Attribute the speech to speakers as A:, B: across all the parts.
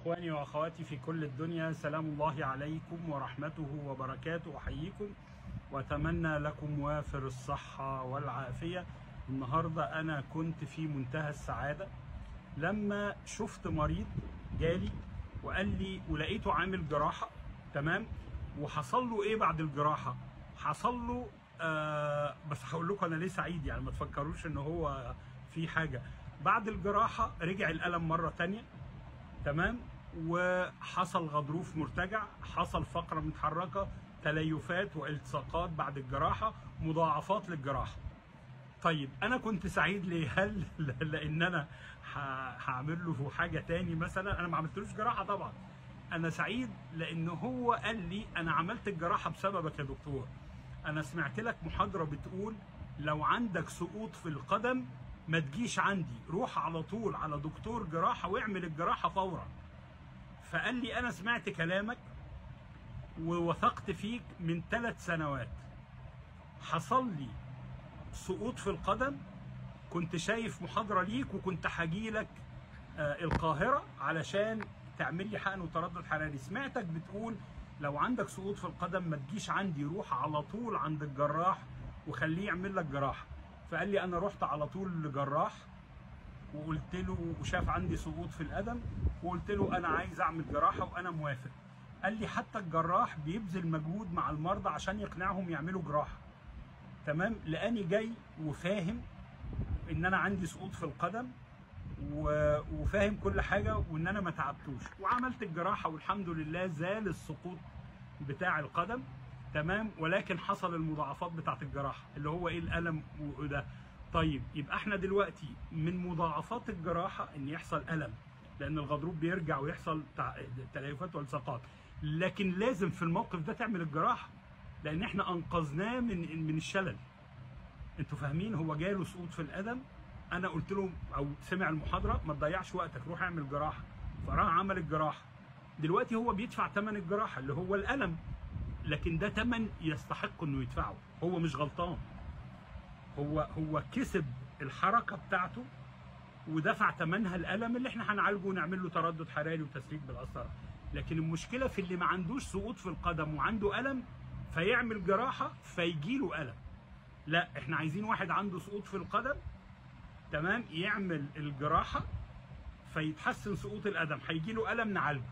A: إخواني وأخواتي في كل الدنيا سلام الله عليكم ورحمته وبركاته أحييكم وأتمنى لكم وافر الصحة والعافية النهاردة أنا كنت في منتهى السعادة لما شفت مريض جالي وقال لي ولقيته عامل جراحة تمام وحصل له إيه بعد الجراحة حصل له آه بس هقول لكم أنا ليه سعيد يعني ما تفكروش إن هو في حاجة بعد الجراحة رجع الألم مرة تانية تمام وحصل غضروف مرتجع حصل فقرة متحركة تليفات والتصاقات بعد الجراحة مضاعفات للجراحة طيب انا كنت سعيد ليه هل لان انا هعمل له حاجه تاني مثلا انا ما عملتلوش جراحه طبعا انا سعيد لان هو قال لي انا عملت الجراحه بسببك يا دكتور انا سمعت لك محاضره بتقول لو عندك سقوط في القدم ما تجيش عندي روح على طول على دكتور جراحه واعمل الجراحه فورا فقال لي انا سمعت كلامك ووثقت فيك من ثلاث سنوات حصل لي سقوط في القدم كنت شايف محاضرة ليك وكنت هاجي لك آه القاهرة علشان تعمل لي حقن وتردد حراري سمعتك بتقول لو عندك سقوط في القدم ما تجيش عندي روح على طول عند الجراح وخليه يعمل لك جراحة فقال لي انا رحت على طول لجراح وقلت له وشاف عندي سقوط في القدم وقلت له انا عايز اعمل جراحة وانا موافق قال لي حتى الجراح بيبذل مجهود مع المرضى عشان يقنعهم يعملوا جراحه تمام لاني جاي وفاهم ان انا عندي سقوط في القدم وفاهم كل حاجه وان انا ما تعبتوش وعملت الجراحه والحمد لله زال السقوط بتاع القدم تمام ولكن حصل المضاعفات بتاعت الجراحه اللي هو ايه الالم وده طيب يبقى احنا دلوقتي من مضاعفات الجراحه ان يحصل الم لان الغضروف بيرجع ويحصل تليفات والتصاقات لكن لازم في الموقف ده تعمل الجراحه لان احنا انقذناه من من الشلل انتوا فاهمين هو جاله سقوط في القدم انا قلت له او سمع المحاضره ما تضيعش وقتك روح اعمل جراحه فراح عمل الجراحه دلوقتي هو بيدفع ثمن الجراحه اللي هو الالم لكن ده ثمن يستحق انه يدفعه هو مش غلطان هو هو كسب الحركه بتاعته ودفع ثمنها الالم اللي احنا هنعالجه ونعمل له تردد حراري وتسريج بالقسطره لكن المشكله في اللي ما عندوش سقوط في القدم وعنده الم فيعمل جراحه فيجي له الم لا احنا عايزين واحد عنده سقوط في القدم تمام يعمل الجراحه فيتحسن سقوط القدم هيجي له الم نعالجه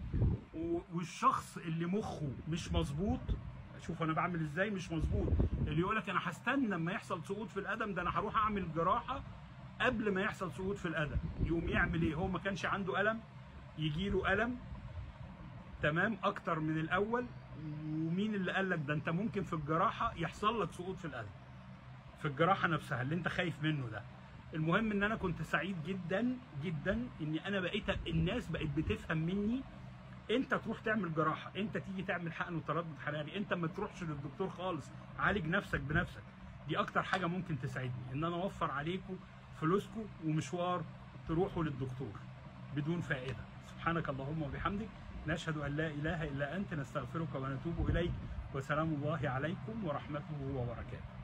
A: والشخص اللي مخه مش مظبوط شوف انا بعمل ازاي مش مظبوط اللي يقول لك انا هستنى لما يحصل سقوط في القدم ده انا هروح اعمل جراحه قبل ما يحصل سقوط في القدم يقوم يعمل ايه هو ما كانش عنده الم يجي له الم تمام اكتر من الاول ومين اللي قال لك ده انت ممكن في الجراحه يحصل لك سقوط في القلب في الجراحه نفسها اللي انت خايف منه ده المهم ان انا كنت سعيد جدا جدا اني انا بقيت الناس بقت بتفهم مني انت تروح تعمل جراحه انت تيجي تعمل حقن وتردد حراري انت ما تروحش للدكتور خالص عالج نفسك بنفسك دي اكتر حاجه ممكن تساعدني ان انا اوفر عليكم فلوسكم ومشوار تروحوا للدكتور بدون فائده سبحانك اللهم وبحمدك نشهد أن لا إله إلا أنت نستغفرك ونتوب إليك وسلام الله عليكم ورحمته وبركاته